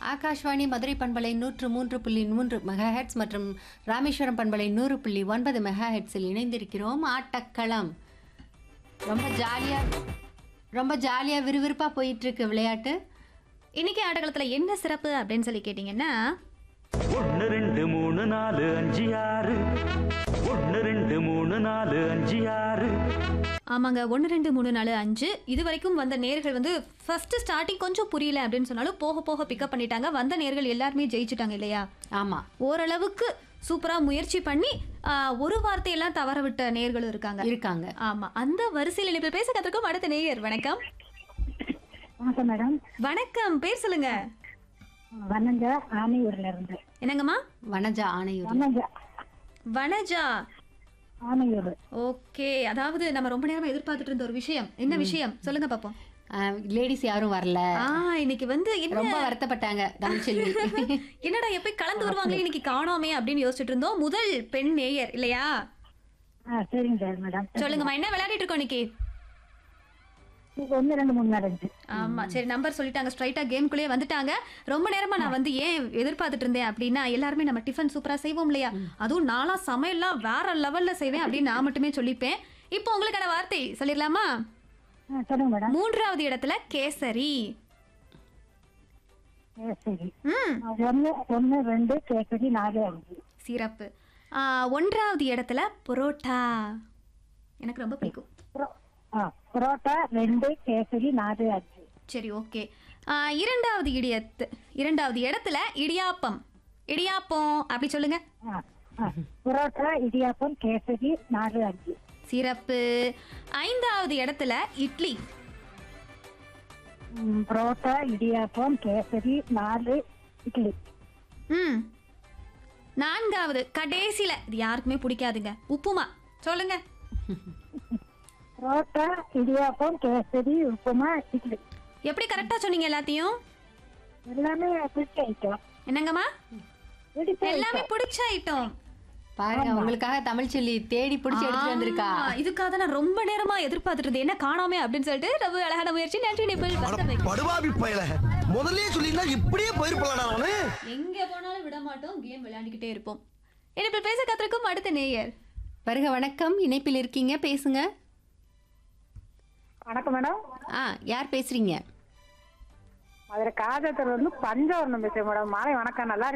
ஆகாஷ்வாணி மதுரை பண்பலை நூற்று மூன்று புள்ளி மூன்று மெகாஹெட்ஸ் மற்றும் ராமேஸ்வரம் பண்பலை நூறு புள்ளி ஒன்பது மெகாஹெட்ஸில் இணைந்திருக்கிறோம் ஆட்டக்களம் ரொம்ப ஜாலியா ரொம்ப ஜாலியா விறுவிறுப்பா போயிட்டு இருக்கு விளையாட்டு இன்னைக்கு ஆட்டக்காலத்துல என்ன சிறப்பு அப்படின்னு சொல்லி கேட்டீங்கன்னா ஒன்று ரெண்டு மூணு நாலு அஞ்சு ஆறு ஒன்று ரெண்டு மூணு நாலு அஞ்சு ஆறு ஆமாங்க ஒன்று ரெண்டு மூணு நாலு அஞ்சு இது வரைக்கும் வந்த நேர்கள் வந்து ஃபர்ஸ்ட் ஸ்டார்டிங் கொஞ்சம் புரியல அப்படின்னு சொன்னாலும் போக போக பிக்கப் பண்ணிட்டாங்க வந்த நேர்கள் எல்லாருமே ஜெயிச்சுட்டாங்க இல்லையா ஆமா ஓரளவுக்கு சூப்பரா முயற்சி பண்ணி ஆ, ஒரு வார்த்தையெல்லாம் தவற விட்ட நேர்களும் இருக்காங்க இருக்காங்க ஆமா அந்த வரிசையில் இப்போ பேச கற்றுக்கும் அடுத்த நேயர் வணக்கம் வணக்கம் மேடம் வணக்கம் பேர் சொல்லுங்க வனஞ்சா ஆனையூர்ல இருந்து என்னங்கம்மா வனஜா ஆணையூர் வனஞ்சா வனஜா ஆனையூர் ஓகே அதாவது நம்ம ரொம்ப நேரமா எதிர்பார்த்துட்டு இருந்த ஒரு விஷயம் என்ன விஷயம் சொல்லுங்க பாப்போம் லேடிஸ் யாரும் வரல ஆ இன்னைக்கு வந்து என்ன ரொம்ப வருத்தப்பட்டாங்க தமிழ்ச்செல்வி என்னடா எப்பய் கலந்து வருவாங்களே இன்னைக்கு காணோமே அப்படின்னு யோசிச்சுட்டு இருந்தோம் முதல் பெண் நேயர் இல்லையா ஆ சரிங்க சார் மேடம் சொல்லுங்கம்மா என்ன விளையாடிட்டு இருக்கோம் இன்னைக்கு இது ஒன்று ரெண்டு மூணு நாள் இருந்துச்சு ஆமா சரி நம்பர் சொல்லிட்டாங்க ஸ்ட்ரைட்டா கேம்குள்ளேயே வந்துட்டாங்க ரொம்ப நேரமா நான் வந்து ஏன் எதிர்பார்த்துட்டு இருந்தேன் அப்படின்னா எல்லாருமே நம்ம டிஃபன் சூப்பரா செய்வோம் இல்லையா அதுவும் நாளா சமையல்லாம் வேற லெவல்ல செய்வேன் அப்படின்னு நான் மட்டுமே சொல்லிப்பேன் இப்போ உங்களுக்கான வார்த்தை சொல்லிடலாமா ஆ சொல்லுங்க மேடம் மூன்றாவது இடத்துல கேசரி ஆ, சரி ம் ஒன்று ஒன்று ரெண்டு கேசரி நாலு அஞ்சு சிறப்பு ஆ, ஒன்றாவது இடத்துல புரோட்டா எனக்கு ரொம்ப பிடிக்கும் புரோ- ஆ புரோட்டா ரெண்டு கேசரி நாலு அஞ்சு சரி ஓகே இரண்டாவது இடியத்து இரண்டாவது இடத்துல இடியாப்பம் இடியாப்பம் அப்படி சொல்லுங்க ஆ ஆ புரோட்டா இடியாப்பம் கேசரி நாலு அஞ்சு சிறப்பு ஐந்தாவது இடத்துல இட்லி ம், புரோட்டா இடியாப்பம் கேசரி நாலு இட்லி ம் நான்காவது கடைசியில இது யாருக்குமே பிடிக்காதுங்க உப்புமா சொல்லுங்க புரோட்டா இடியாப்பம் கேசரி உப்புமா இட்லி எப்படி கரெக்டா சொன்னீங்க எல்லாத்தையும் எல்லாமே பிடிச்ச ஐட்டம் என்னங்கம்மா பிடிச்ச எல்லாமே பிடிச்ச ஐட்டம் பாருங்க உங்களுக்காக தமிழ்ச்செல்வி தேடி பிடிச்சி எடுத்துட்டு வந்திருக்கா ஆமா, இதுக்காக தான் நான் ரொம்ப நேரமா எதிர்பார்த்துட்டு இருந்தேன் என்ன காணாமே அப்படின்னு சொல்லிட்டு ரொம்ப அழகான முயற்சி நன்றி நிபிள் வந்தமை படுவாபி பயல முதல்லயே சொல்லியிருந்தா இப்படியே போயிருப்பலாடா அவனு எங்க போனாலும் விட மாட்டோம் கேம் விளையாண்டுக்கிட்டே இருப்போம் இனிப்பில் பேச கத்திருக்கும் அடுத்த நேயர் வருக வணக்கம் இணைப்பில் இருக்கீங்க பேசுங்க வணக்கம் மேடம் ஆ யார் பேசுறீங்க மதுரை காஜத்தர் வந்து பஞ்சவர்ணம் பேசுறேன் மேடம் மாலை வணக்கம் நல்லா